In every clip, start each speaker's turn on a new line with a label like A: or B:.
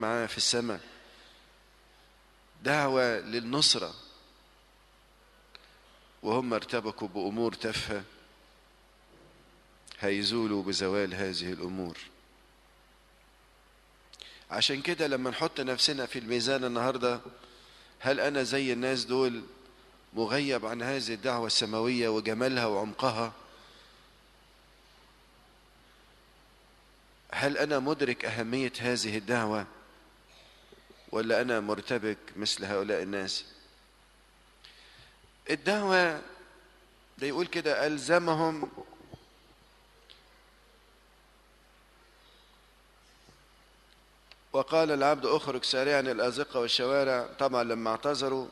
A: معاه في السماء دعوة للنصرة وهم ارتبكوا بأمور تافهة هيزولوا بزوال هذه الأمور عشان كده لما نحط نفسنا في الميزان النهاردة هل أنا زي الناس دول مغيب عن هذه الدعوة السماوية وجمالها وعمقها هل أنا مدرك أهمية هذه الدعوة ولا أنا مرتبك مثل هؤلاء الناس الدعوة ده يقول كده ألزمهم وقال العبد اخرج سارعا الازقه والشوارع طبعا لما اعتذروا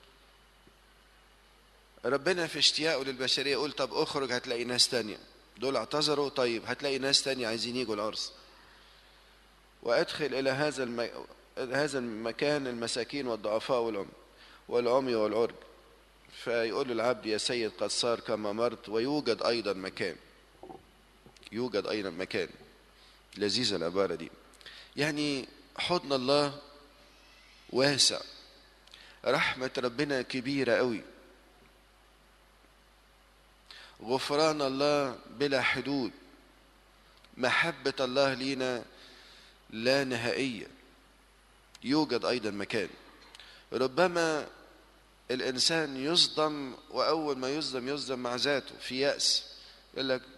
A: ربنا في اشتياقه للبشريه يقول طب اخرج هتلاقي ناس تانية دول اعتذروا طيب هتلاقي ناس تانية عايزين يجوا الارض وادخل الى هذا الم... هذا المكان المساكين والضعفاء والعمي والعمي والعرج فيقول له العبد يا سيد قد صار كما مرت ويوجد ايضا مكان يوجد ايضا مكان لذيذه العباره دي يعني حضن الله واسع رحمة ربنا كبيرة قوي غفران الله بلا حدود محبة الله لينا لا نهائية يوجد أيضا مكان ربما الإنسان يصدم وأول ما يصدم يصدم مع ذاته في يأس يقول لك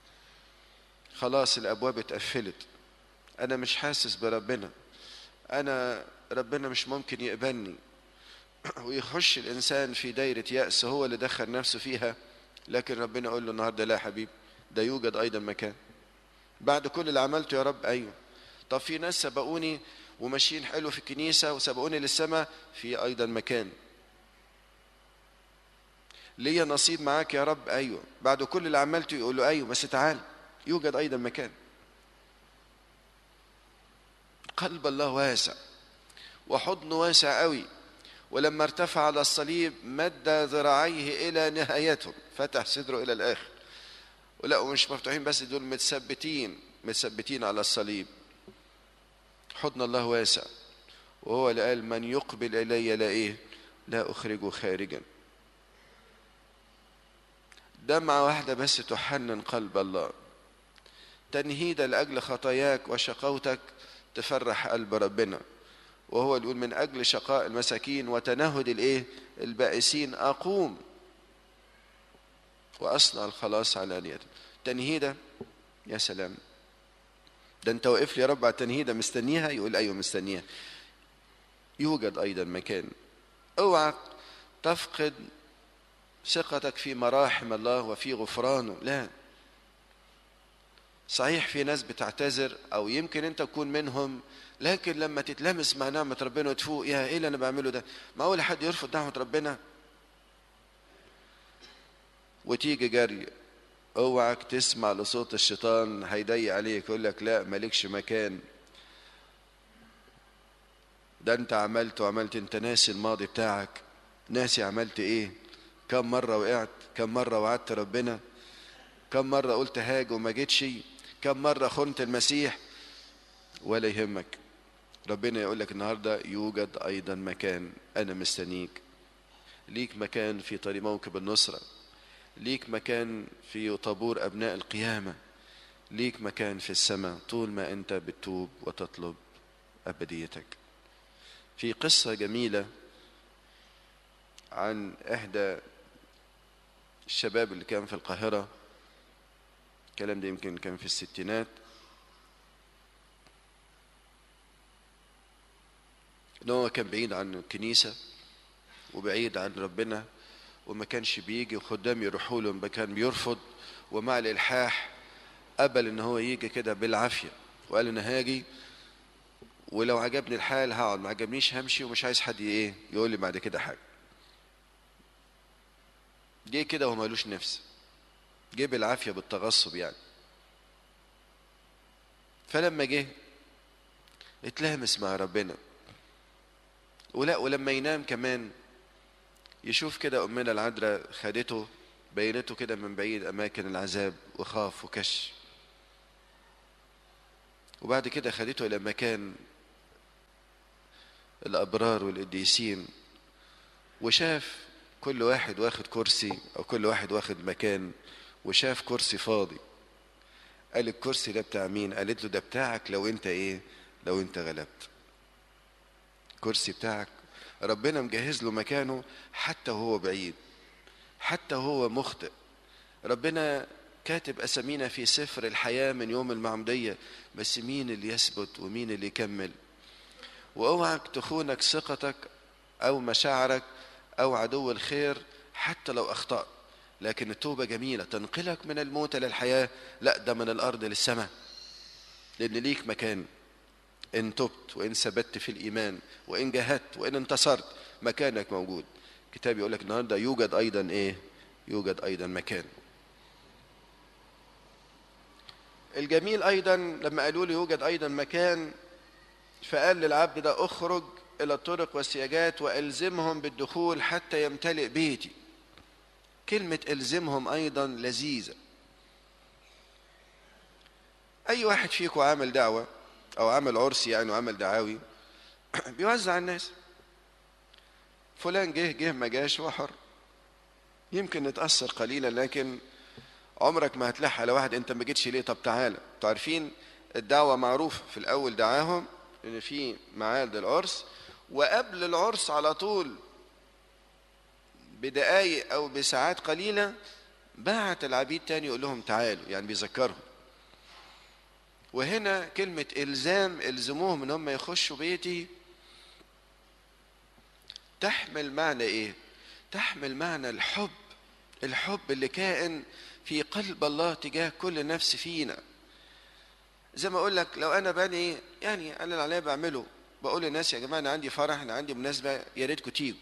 A: خلاص الأبواب اتقفلت انا مش حاسس بربنا انا ربنا مش ممكن يقبلني ويخش الانسان في دايره ياس هو اللي دخل نفسه فيها لكن ربنا يقول له النهارده لا يا حبيبي ده يوجد ايضا مكان بعد كل اللي عملته يا رب ايوه طب في ناس سبقوني وماشيين حلو في الكنيسه وسبقوني للسماء في ايضا مكان ليا نصيب معاك يا رب ايوه بعد كل اللي عملته يقول له ايوه بس تعال يوجد ايضا مكان قلب الله واسع وحضنه واسع قوي ولما ارتفع على الصليب مد ذراعيه الى نهايتهم فتح صدره الى الاخر ولا مش مفتوحين بس دول متثبتين متثبتين على الصليب حضن الله واسع وهو اللي قال من يقبل الي لا ايه لا اخرجه خارجا دمعة واحدة بس تحنن قلب الله تنهيدا لأجل خطاياك وشقوتك تفرح قلب ربنا وهو اللي يقول من اجل شقاء المساكين وتنهد الايه البائسين اقوم واصنع الخلاص على نيته تنهيده يا سلام ده انت واقف لي يا رب على التنهيده مستنيها يقول ايوه مستنيها يوجد ايضا مكان اوعى تفقد ثقتك في مراحم الله وفي غفرانه لا صحيح في ناس بتعتذر او يمكن انت تكون منهم لكن لما تتلمس مع نعمة ربنا وتفوق يا ايه اللي انا بعمله ده ما اول حد يرفض نعمة ربنا وتيجي جري اوعك تسمع لصوت الشيطان هيضيق عليك يقول لك لا مالكش مكان ده انت عملت وعملت انت ناسي الماضي بتاعك ناسي عملت ايه كم مرة وقعت كم مرة وعدت ربنا كم مرة قلت هاج وما جيتش كم مرة خنت المسيح ولا يهمك ربنا يقول لك النهاردة يوجد أيضا مكان أنا مستنيك ليك مكان في طريق موكب النصرة ليك مكان في طابور أبناء القيامة ليك مكان في السماء طول ما أنت بتتوب وتطلب أبديتك في قصة جميلة عن إحدى الشباب اللي كان في القاهرة الكلام ده يمكن كان في الستينات ان هو كان بعيد عن الكنيسة وبعيد عن ربنا وما كانش بيجي وخدام يروحوا له كان بيرفض ومع الإلحاح قبل ان هو يجي كده بالعافية وقال انا هاجي ولو عجبني الحال هقعد ما عجبنيش همشي ومش عايز حد ايه يقول لي بعد كده حاجة جه كده وما لوش نفس جه بالعافية بالتغصب يعني فلما جه اتلامس مع ربنا ولا ولما ينام كمان يشوف كده أمنا العذراء خدته بينته كده من بعيد أماكن العذاب وخاف وكش وبعد كده خدته إلى مكان الأبرار والقديسين وشاف كل واحد واخد كرسي أو كل واحد واخد مكان وشاف كرسي فاضي قال الكرسي ده بتاع مين قالت له ده بتاعك لو انت ايه لو انت غلبت كرسي بتاعك ربنا مجهز له مكانه حتى وهو بعيد حتى وهو مخطئ ربنا كاتب أسامينا في سفر الحياة من يوم المعمودية بس مين اللي يثبت ومين اللي يكمل واوعك تخونك ثقتك أو مشاعرك أو عدو الخير حتى لو أخطأت لكن التوبة جميلة تنقلك من الموت للحياة لا ده من الأرض للسماء لأن ليك مكان إن تبت وإن ثبت في الإيمان وإن جاهدت وإن انتصرت مكانك موجود كتاب يقول لك النهارده يوجد أيضا إيه؟ يوجد أيضا مكان الجميل أيضا لما قالوا لي يوجد أيضا مكان فقال للعبد ده اخرج إلى الطرق والسياجات وألزمهم بالدخول حتى يمتلئ بيتي كلمة ألزمهم أيضا لذيذة أي واحد فيكم عامل دعوة أو عمل عرس يعني وعمل دعاوي بيوزع الناس فلان جه جه ما جاش هو حر يمكن نتأثر قليلا لكن عمرك ما هتلح على واحد انت ما جيتش ليه طب تعالى انتوا عارفين الدعوة معروفة في الأول دعاهم إن في ميعاد العرس وقبل العرس على طول بدقايق أو بساعات قليلة بعت العبيد تاني يقول لهم تعالوا يعني بيذكرهم وهنا كلمة إلزام إلزموهم إن هم يخشوا بيتي تحمل معنى إيه؟ تحمل معنى الحب الحب اللي كائن في قلب الله تجاه كل نفس فينا زي ما اقول لك لو انا بني يعني انا اللي عليا بعمله بقول للناس يا جماعه انا عندي فرح انا عندي مناسبه يا ريتكم تيجوا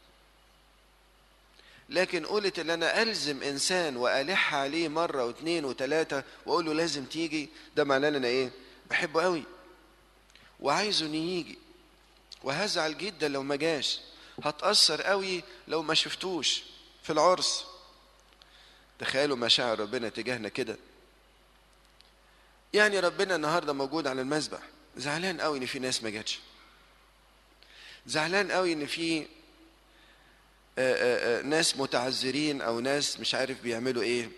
A: لكن قلت ان انا الزم انسان والح عليه مره واثنين وثلاثه واقول له لازم تيجي ده معناه ان انا ايه بحبه قوي وعايزه ان يجي وهزعل جدا لو ما جاش هتاثر قوي لو ما شفتوش في العرس تخيلوا مشاعر ربنا تجاهنا كده يعني ربنا النهارده موجود على المذبح زعلان قوي ان في ناس ما جاتش زعلان قوي ان في آآ آآ ناس متعذرين او ناس مش عارف بيعملوا ايه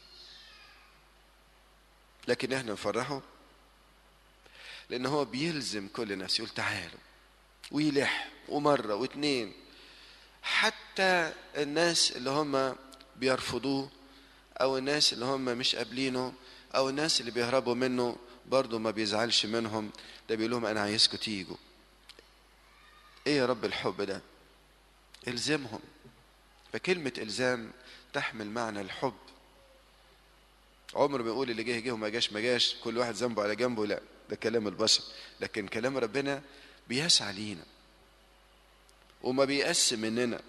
A: لكن احنا نفرحه لان هو بيلزم كل نفس يقول تعالوا ويلح ومره واتنين حتى الناس اللي هم بيرفضوه او الناس اللي هم مش قابلينه او الناس اللي بيهربوا منه برضه ما بيزعلش منهم ده بيقول لهم انا عايزكم تيجوا ايه يا رب الحب ده الزمهم فكلمة الزام تحمل معنى الحب عمر ما يقول اللي جه جه وما جاش ما جاش كل واحد ذنبه على جنبه لا ده كلام البشر لكن كلام ربنا بيسعى لينا وما بيقس مننا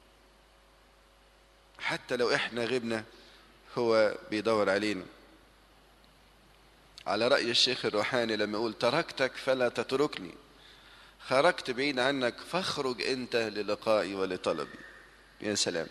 A: حتى لو احنا غبنا هو بيدور علينا على رأي الشيخ الروحاني لما يقول تركتك فلا تتركني خرجت بعيد عنك فاخرج انت للقائي ولطلبي يا سلام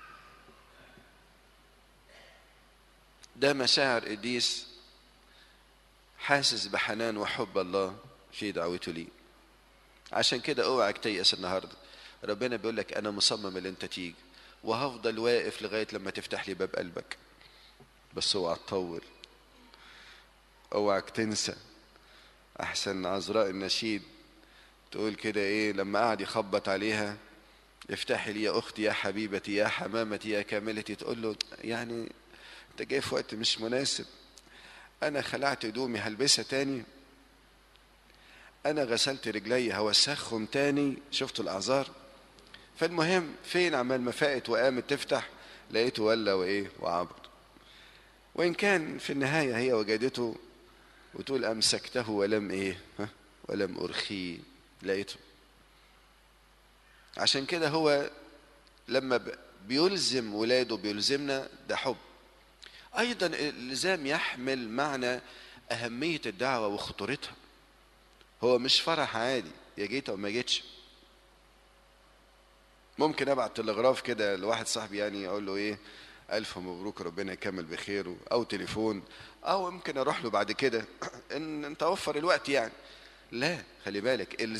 A: ده مشاعر قديس حاسس بحنان وحب الله في دعوته لي عشان كده اوعك تيأس النهارده ربنا بيقول لك انا مصمم ان انت تيجي وهفضل واقف لغايه لما تفتح لي باب قلبك بس اوعى تطول اوعك تنسى احسن عذراء النشيد تقول كده ايه لما قعد يخبط عليها افتحي لي يا اختي يا حبيبتي يا حمامتي يا كاملتي تقول له يعني انت جاي في وقت مش مناسب انا خلعت هدومي هلبسها تاني انا غسلت رجلي هوسخهم تاني شفتوا الاعذار فالمهم فين عمال ما فاقت وقامت تفتح لقيته ولا وايه وعبر وان كان في النهايه هي وجدته وتقول امسكته ولم ايه ها ولم ارخيه لقيته عشان كده هو لما بيلزم ولاده بيلزمنا ده حب ايضا الالزام يحمل معنى اهميه الدعوه وخطورتها هو مش فرح عادي يا جيت او ما جيتش ممكن ابعت تلغراف كده لواحد صاحبي يعني اقول له ايه الف مبروك ربنا يكمل بخيره او تليفون او يمكن اروح له بعد كده ان انت وفر الوقت يعني لا خلي بالك